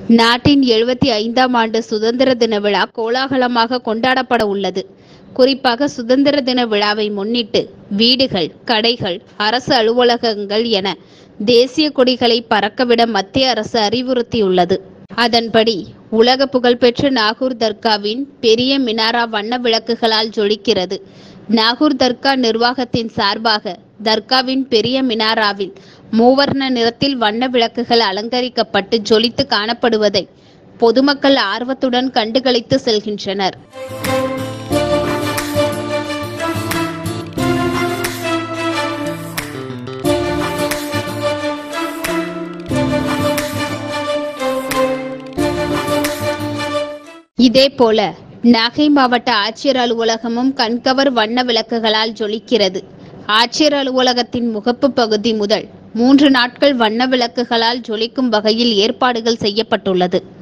நாட்டின் எழுபத்தி ஐந்தாம் ஆண்டு சுதந்திர தின விழா கோலாகலமாக கொண்டாடப்பட உள்ளது குறிப்பாக சுதந்திர தின விழாவை முன்னிட்டு வீடுகள் கடைகள் அரசு அலுவலகங்கள் என தேசிய கொடிகளை பறக்கவிட மத்திய அரசு அறிவுறுத்தியுள்ளது அதன்படி உலக புகழ்பெற்ற நாகூர் தர்காவின் பெரிய மினாரா வண்ண விளக்குகளால் ஜொலிக்கிறது நாகூர் தர்கா நிர்வாகத்தின் சார்பாக தர்காவின் பெரிய மினாராவில் மூவர்ண நிறத்தில் வண்ண விளக்குகள் அலங்கரிக்கப்பட்டு ஜொலித்து காணப்படுவதை பொதுமக்கள் ஆர்வத்துடன் கண்டுகளித்து செல்கின்றனர் இதேபோல நாகை மாவட்ட ஆட்சியர் அலுவலகமும் கண்கவர் வண்ண விளக்குகளால் ஜொலிக்கிறது ஆட்சியர் அலுவலகத்தின் முகப்பு பகுதி முதல் மூன்று நாட்கள் வண்ண விளக்குகளால் ஜொலிக்கும் வகையில் ஏற்பாடுகள் செய்யப்பட்டுள்ளது